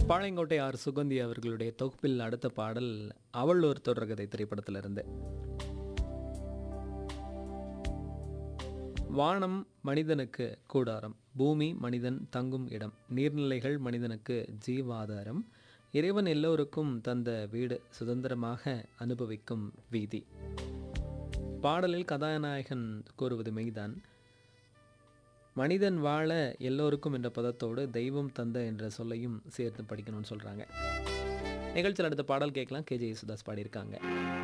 Palayamkottai R Suganthi அவர்களுடைய தொகுப்பில் அடுத்த பாடல் அவள் ஒரு தொடர்கதை திரைப்படத்திலிருந்து வானம் மனிதனுக்கு கூடாரம் பூமி மனிதன் தங்கும் இடம் நீர்நிலைகள் மனிதனுக்கு ஜீவாதாரம் இறைவன் எல்லோருக்கும் தந்த வீடு சுதந்திரமாக அனுபவிக்கும் வீதி பாடலில் கதாநாயகன் கூறுவது மெய்தான் மனிதன் வாழ எல்லோருக்கும் என்ற பதத்தோடு தெய்வம் தந்த என்ற சொல்லையும் சேர்த்து படிக்கணும்னு சொல்கிறாங்க நிகழ்ச்சியில் அடுத்த பாடல் கேட்கலாம் கேஜே யேசுதாஸ் பாடியிருக்காங்க